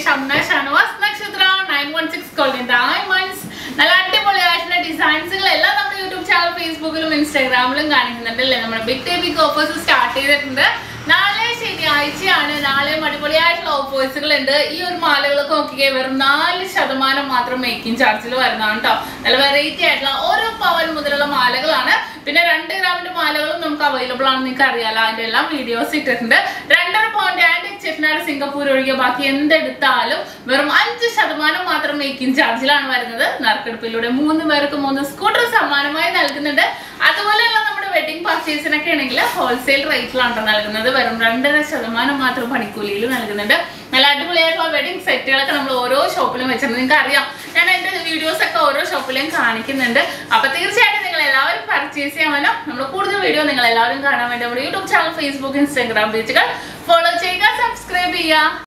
Shamna Shanavas Nakshatra nine one six golden diamonds നല്ല അടിപൊളിയായിട്ടുള്ള ഡിസൈൻസുകൾ എല്ലാം നമ്മുടെ യൂട്യൂബ് ചാനൽ ഫേസ്ബുക്കിലും ഇൻസ്റ്റാഗ്രാമിലും കാണിക്കുന്നുണ്ട് അല്ലേ നമ്മുടെ big day big offers start ചെയ്തിട്ടുണ്ട് നാളെ ശനിയാഴ്ചയാണ് നാളെയും അടിപൊളിയായിട്ടുള്ള ഓഫേഴ്സുകൾ ഉണ്ട് ഈ ഒരു മാലകളൊക്കെ നോക്കിക്കേ വെറും നാല് ശതമാനം മാത്രം മേക്കിംഗ് ചാർജിൽ വരുന്നതാണ് കേട്ടോ നല്ല വെറൈറ്റി ആയിട്ടുള്ള ഓരോ പവൻ മുതലുള്ള മാലകളാണ് പിന്നെ രണ്ട് ഗ്രാമിന്റെ മാലകളും നമുക്ക് അവൈലബിൾ ആണെന്ന് നിങ്ങൾക്ക് അറിയാലോ അതിന്റെ എല്ലാം വീഡിയോസ് ഇട്ടിട്ടുണ്ട് രണ്ടര പോയിന്റ് ആൻഡ് ചെട്ടിനാട് സിംഗപ്പൂർ ഒഴികെ ബാക്കി എന്തെടുത്താലും വെറും അഞ്ച് ശതമാനം മാത്രം മേക്കിംഗ് ചാർജിലാണ് വരുന്നത് നറുക്കെടുപ്പിലൂടെ മൂന്ന് പേർക്ക് മൂന്ന് സ്കൂട്ടർ സമ്മാനമായി നൽകുന്നുണ്ട് അതുപോലെയുള്ള നമ്മുടെ വെഡിങ് പർച്ചേസിനൊക്കെ ആണെങ്കിൽ ഹോൾസെയിൽ റേറ്റിലാണ് നൽകുന്നത് വെറും രണ്ടര ശതമാനം മാത്രം പണിക്കൂലിയിൽ നൽകുന്നുണ്ട് നല്ല അടിപൊളിയായിട്ടുള്ള വെഡിങ് സെറ്റുകളൊക്കെ നമ്മൾ ഓരോ ഷോപ്പിലും വെച്ചിട്ടുണ്ട് നിങ്ങൾക്ക് അറിയാം ഞാൻ എൻ്റെ വീഡിയോസ് ഒക്കെ ഓരോ ഷോപ്പിലും കാണിക്കുന്നുണ്ട് അപ്പൊ തീർച്ചയായിട്ടും നിങ്ങൾ എല്ലാവരും പർച്ചേസ് ചെയ്യാമല്ലോ നമ്മൾ കൂടുതൽ വീഡിയോ നിങ്ങൾ എല്ലാവരും കാണാൻ വേണ്ടി നമ്മുടെ യൂട്യൂബ് ചാനൽ ഫേസ്ബുക്ക് ഇൻസ്റ്റാഗ്രാം പേജുകൾ ഫോളോ ചെയ്യുക സബ്സ്ക്രൈബ് ചെയ്യുക